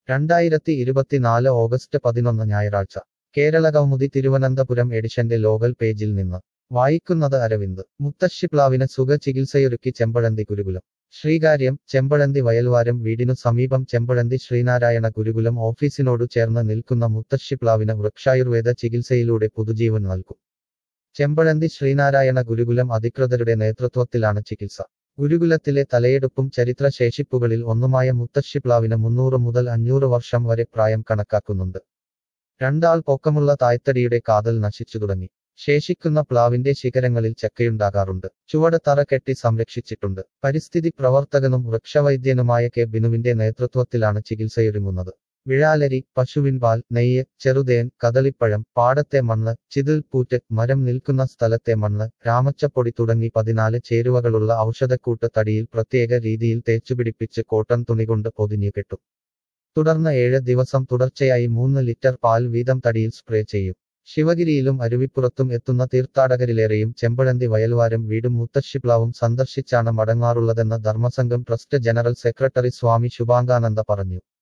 രണ്ടായിരത്തി ഇരുപത്തിനാല് ഓഗസ്റ്റ് പതിനൊന്ന് ഞായറാഴ്ച കേരളകൗമുദി തിരുവനന്തപുരം എഡിഷന്റെ ലോകൽ പേജിൽ നിന്ന് വായിക്കുന്നത് അരവിന്ദ് മുത്തശ്ശിപ്ലാവിന് സുഖ ചികിത്സയൊരുക്കി ചെമ്പഴന്തി ഗുരുകുലം ശ്രീകാര്യം ചെമ്പഴന്തി വയൽവാരം വീടിനു സമീപം ചെമ്പഴന്തി ശ്രീനാരായണ ഗുരുകുലം ഓഫീസിനോടു ചേർന്ന് നിൽക്കുന്ന മുത്തശ്ശിപ്ലാവിന് വൃക്ഷായുർവേദ ചികിത്സയിലൂടെ പുതുജീവൻ നൽകും ചെമ്പഴന്തി ശ്രീനാരായണ ഗുരുകുലം അധികൃതരുടെ നേതൃത്വത്തിലാണ് ചികിത്സ ഗുരുകുലത്തിലെ തലയെടുപ്പും ചരിത്ര ശേഷിപ്പുകളിൽ ഒന്നുമായ മുത്തശ്ശിപ്ലാവിന് മുന്നൂറ് മുതൽ അഞ്ഞൂറ് വർഷം വരെ പ്രായം കണക്കാക്കുന്നുണ്ട് രണ്ടാൾ പൊക്കമുള്ള തായ്തടിയുടെ കാതൽ നശിച്ചു തുടങ്ങി ശേഷിക്കുന്ന പ്ലാവിന്റെ ശിഖരങ്ങളിൽ ചക്കയുണ്ടാകാറുണ്ട് ചുവട് തറ കെട്ടി സംരക്ഷിച്ചിട്ടുണ്ട് പരിസ്ഥിതി പ്രവർത്തകനും വൃക്ഷവൈദ്യനുമായ കെ ബിനുവിന്റെ നേതൃത്വത്തിലാണ് ചികിത്സയൊരുങ്ങുന്നത് വിഴാലരി പശുവിൻ പാൽ നെയ്യ് ചെറുതേൻ കദളിപ്പഴം പാടത്തെ മണ്ണ് ചിതിൽപ്പൂറ്റ് മരം നിൽക്കുന്ന സ്ഥലത്തെ മണ്ണ് രാമച്ചപ്പൊടി തുടങ്ങി പതിനാല് ചേരുവകളുള്ള ഔഷധക്കൂട്ട് തടിയിൽ പ്രത്യേക രീതിയിൽ തേച്ചുപിടിപ്പിച്ച് കോട്ടൺ തുണികൊണ്ട് പൊതിഞ്ഞു കെട്ടും തുടർന്ന് ഏഴ് ദിവസം തുടർച്ചയായി മൂന്ന് ലിറ്റർ പാൽ വീതം തടിയിൽ സ്പ്രേ ചെയ്യും ശിവഗിരിയിലും അരുവിപ്പുറത്തും എത്തുന്ന തീർത്ഥാടകരിലേറെയും ചെമ്പഴന്തി വയൽവാരം വീടും മുത്തശ്ശിപ്ലാവും സന്ദർശിച്ചാണ് മടങ്ങാറുള്ളതെന്ന് Dharmasangham trust general secretary Swami Subhangananda പറഞ്ഞു